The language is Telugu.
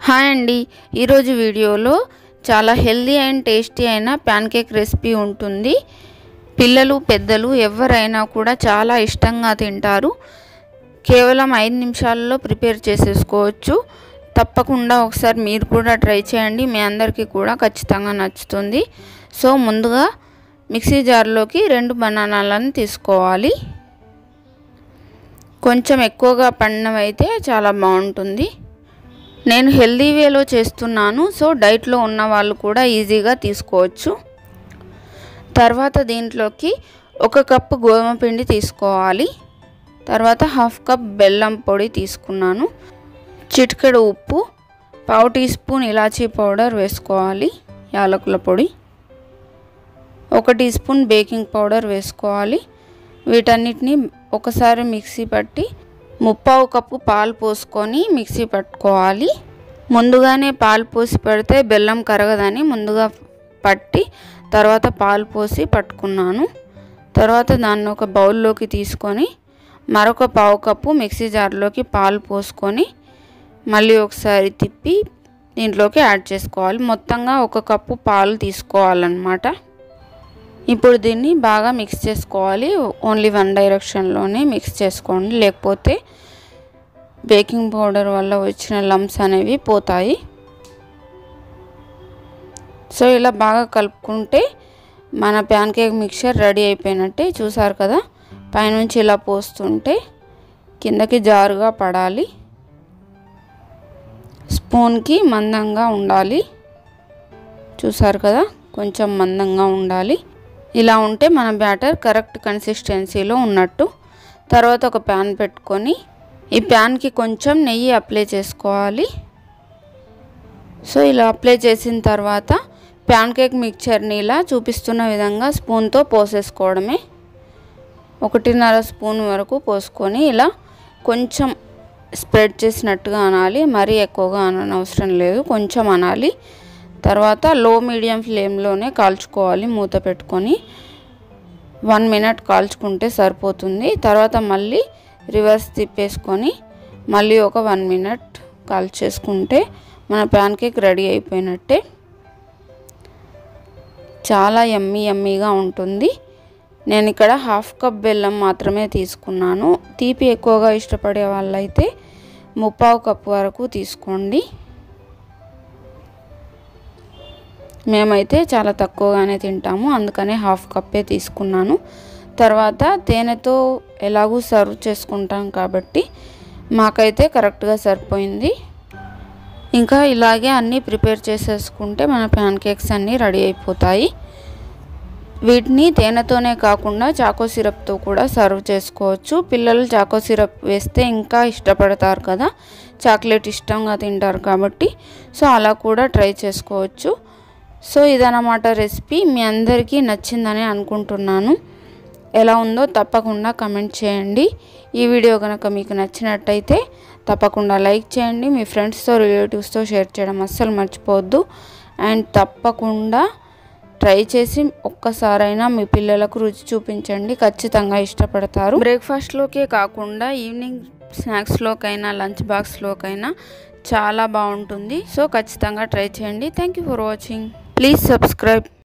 హాయ్ అండి ఈరోజు వీడియోలో చాలా హెల్దీ అండ్ టేస్టీ అయిన ప్యాన్ కేక్ రెసిపీ ఉంటుంది పిల్లలు పెద్దలు ఎవరైనా కూడా చాలా ఇష్టంగా తింటారు కేవలం ఐదు నిమిషాల్లో ప్రిపేర్ చేసేసుకోవచ్చు తప్పకుండా ఒకసారి మీరు కూడా ట్రై చేయండి మీ అందరికీ కూడా ఖచ్చితంగా నచ్చుతుంది సో ముందుగా మిక్సీ జార్లోకి రెండు బనానాలను తీసుకోవాలి కొంచెం ఎక్కువగా పండినవైతే చాలా బాగుంటుంది నేను హెల్దీ వేలో చేస్తున్నాను సో డైట్లో ఉన్న వాళ్ళు కూడా ఈజీగా తీసుకోవచ్చు తర్వాత దీంట్లోకి ఒక కప్పు గోధుమ పిండి తీసుకోవాలి తర్వాత హాఫ్ కప్ బెల్లం పొడి తీసుకున్నాను చిటికెడు ఉప్పు పావు టీ స్పూన్ ఇలాచీ పౌడర్ వేసుకోవాలి యాలకుల పొడి ఒక టీ స్పూన్ బేకింగ్ పౌడర్ వేసుకోవాలి వీటన్నిటిని ఒకసారి మిక్సీ పట్టి ముప్పావు కప్పు పాలు పోసుకొని మిక్సీ పట్టుకోవాలి ముందుగానే పాలు పోసి పెడితే బెల్లం కరగదని ముందుగా పట్టి తర్వాత పాలు పోసి పట్టుకున్నాను తర్వాత దాన్ని ఒక బౌల్లోకి తీసుకొని మరొక పావు కప్పు మిక్సీ జార్లోకి పాలు పోసుకొని మళ్ళీ ఒకసారి తిప్పి దీంట్లోకి యాడ్ చేసుకోవాలి మొత్తంగా ఒక కప్పు పాలు తీసుకోవాలన్నమాట ఇప్పుడు దీన్ని బాగా మిక్స్ చేసుకోవాలి ఓన్లీ వన్ డైరెక్షన్లోనే మిక్స్ చేసుకోండి లేకపోతే బేకింగ్ పౌడర్ వల్ల వచ్చిన లమ్స్ అనేవి పోతాయి సో ఇలా బాగా కలుపుకుంటే మన ప్యాన్ కేక్ మిక్చర్ రెడీ అయిపోయినట్టే చూసారు కదా పైనుంచి ఇలా పోస్తుంటే కిందకి జారుగా పడాలి స్పూన్కి మందంగా ఉండాలి చూసారు కదా కొంచెం మందంగా ఉండాలి ఇలా ఉంటే మన బ్యాటర్ కరెక్ట్ కన్సిస్టెన్సీలో ఉన్నట్టు తర్వాత ఒక ప్యాన్ పెట్టుకొని ఈ ప్యాన్కి కొంచెం నెయ్యి అప్లై చేసుకోవాలి సో ఇలా అప్లై చేసిన తర్వాత ప్యాన్ కేక్ మిక్చర్ని ఇలా చూపిస్తున్న విధంగా స్పూన్తో పోసేసుకోవడమే ఒకటిన్నర స్పూన్ వరకు పోసుకొని ఇలా కొంచెం స్ప్రెడ్ చేసినట్టుగా అనాలి మరీ ఎక్కువగా అనవసరం లేదు కొంచెం అనాలి తర్వాత లో మీడియం ఫ్లేమ్లోనే కాల్చుకోవాలి మూత పెట్టుకొని వన్ మినిట్ కాల్చుకుంటే సరిపోతుంది తర్వాత మళ్ళీ రివర్స్ తిప్పేసుకొని మళ్ళీ ఒక వన్ మినిట్ కాల్చేసుకుంటే మన ప్యాన్ కేక్ రెడీ అయిపోయినట్టే చాలా ఎమ్మీ ఎమ్మీగా ఉంటుంది నేను ఇక్కడ హాఫ్ కప్ బెల్లం మాత్రమే తీసుకున్నాను తీపి ఎక్కువగా ఇష్టపడే వాళ్ళైతే ముప్పావు కప్పు వరకు తీసుకోండి మేమైతే చాలా తక్కువగానే తింటాము అందుకనే హాఫ్ కప్పే తీసుకున్నాను తర్వాత తేనెతో ఎలాగూ సర్వ్ చేసుకుంటాం కాబట్టి మాకైతే కరెక్ట్గా సరిపోయింది ఇంకా ఇలాగే అన్నీ ప్రిపేర్ చేసేసుకుంటే మన ప్యాన్ కేక్స్ అన్నీ రెడీ అయిపోతాయి వీటిని తేనెతోనే కాకుండా చాకో సిరప్తో కూడా సర్వ్ చేసుకోవచ్చు పిల్లలు చాకో సిరప్ వేస్తే ఇంకా ఇష్టపడతారు కదా చాక్లెట్ ఇష్టంగా తింటారు కాబట్టి సో అలా కూడా ట్రై చేసుకోవచ్చు సో ఇదన్నమాట రెసిపీ మీ అందరికీ నచ్చిందని అనుకుంటున్నాను ఎలా ఉందో తప్పకుండా కమెంట్ చేయండి ఈ వీడియో కనుక మీకు నచ్చినట్టయితే తప్పకుండా లైక్ చేయండి మీ ఫ్రెండ్స్తో రిలేటివ్స్తో షేర్ చేయడం అస్సలు మర్చిపోవద్దు అండ్ తప్పకుండా ట్రై చేసి ఒక్కసారైనా మీ పిల్లలకు రుచి చూపించండి ఖచ్చితంగా ఇష్టపడతారు బ్రేక్ఫాస్ట్లోకే కాకుండా ఈవినింగ్ స్నాక్స్లోకైనా లంచ్ బాక్స్లోకైనా చాలా బాగుంటుంది సో ఖచ్చితంగా ట్రై చేయండి thank you for watching please subscribe